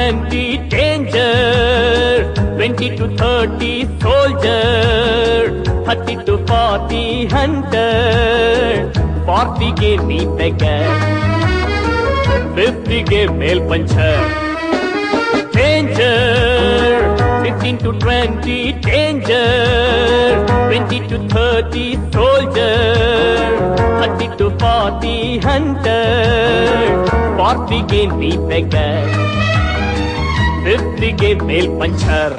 Twenty danger twenty to thirty soldier thirty to forty hunter ಫಾರ್ಟಿಗೆ ನೀ beggar ಫಿಫ್ಟಿಗೆ ಮೇಲ್ puncture danger fifteen to twenty danger twenty to thirty soldier thirty to forty hunter ಫಾರ್ಟಿಗೆ ನೀ beggar ಫಿಫ್ಟಿಗೆ ಮೇಲ್ puncture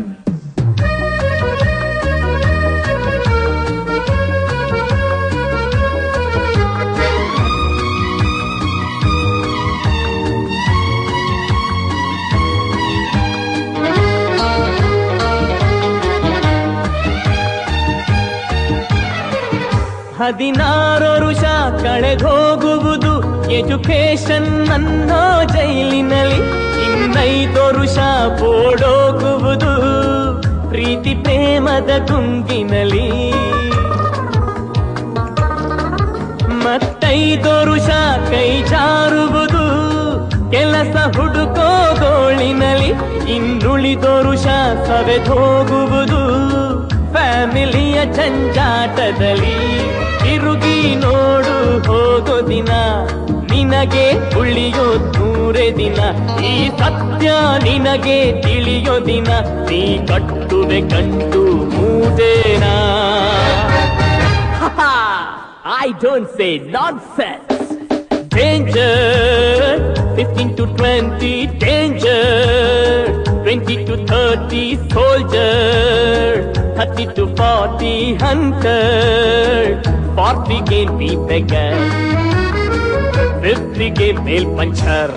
ಹದಿನಾರು ವರುಷ ಕಳೆದೋಗುವುದು ಎಜುಕೇಶನ್ ಅನ್ನೋ ಜೈಲಿನಲ್ಲಿ ಇನ್ನೈದು ವರುಷ ಓಡೋಗುವುದು ಪ್ರೀತಿ ಪ್ರೇಮದ ಗುಂಗಿನಲ್ಲಿ ಮತ್ತೈದು ವರುಷ ಕೈ ಜಾರುವುದು ಕೆಲಸ ಹುಡುಕೋ ಗೋಳಿನಲ್ಲಿ ಇನ್ನುಳಿದೋ ವರುಷ ಸವೆದೋಗುವುದು ಫ್ಯಾಮಿಲಿಯ ಜಂಜಾಟದಲ್ಲಿ ತಿರುಗಿ ನೋಡು ಹೋಗೋ ದಿನ ನಿನಗೆ ಉಳಿಯೋ ನೂರೇ ದಿನ ಈ ಸತ್ಯ ನಿನಗೆ ತಿಳಿಯೋ ದಿನ ನೀ ಕಟ್ಟುವೆ ಕಂಡು ಮೂದೇನಾ I don't say nonsense. Danger, 15 to 20, danger, 20 to 30, soldier, 30 to 40, hunter, 40 gain be beggar, 50 gain mail puncher.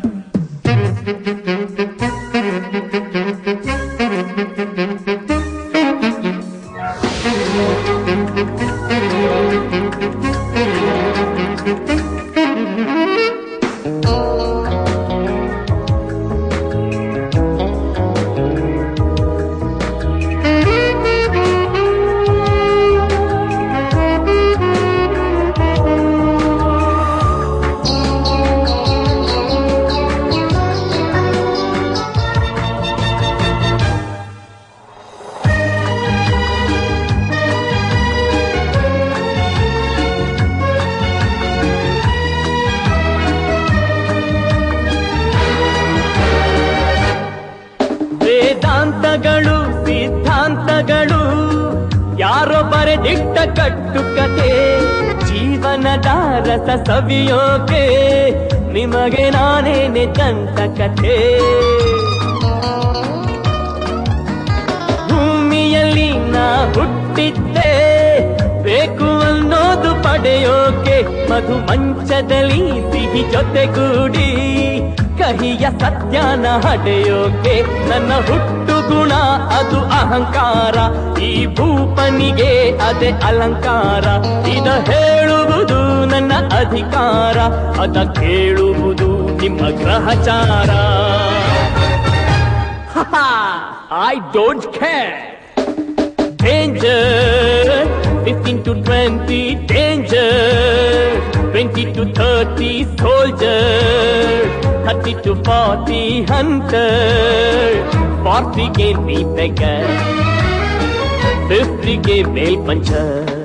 ವೇದಾಂತಗಳು ಸಿದ್ಧಾಂತಗಳು ಯಾರೋ ಬರೆದಿಟ್ಟ ಕಟ್ಟುಕತೆ ಜೀವನದ ರಸ ಸವಿಯೋಕೆ ನಿಮಗೆ ನಾನೇನೆ ದಂತ ಕತೆ ಭೂಮಿಯಲ್ಲಿ ನಾ ಹುಟ್ಟಿದ್ದೆ ಬೇಕು ಅನ್ನೋದು ಪಡೆಯೋಕೆ ಮಧು ಮಂಚದಲ್ಲಿ ಸಿಹಿ ಜೊತೆಗೂಡಿ ಕಹಿಯ ಸತ್ಯನ ಹಡೆಯೋಕೆ ನನ್ನ ಹುಟ್ಟು ಗುಣ ಅದು ಅಹಂಕಾರ ಈ ಭೂಪನಿಗೆ ಅದೇ ಅಲಂಕಾರ ಇದ ಹೇಳುವುದು ನನ್ನ ಅಧಿಕಾರ ಅದ ಕೇಳುವುದು ನಿಮ್ಮ ಗ್ರಹಚಾರ I don't care Danger, 15 to 20, danger, 20 to 30, soldier, 30 to 40, hunter, 40 gave me beggar, 50 gave mail puncher.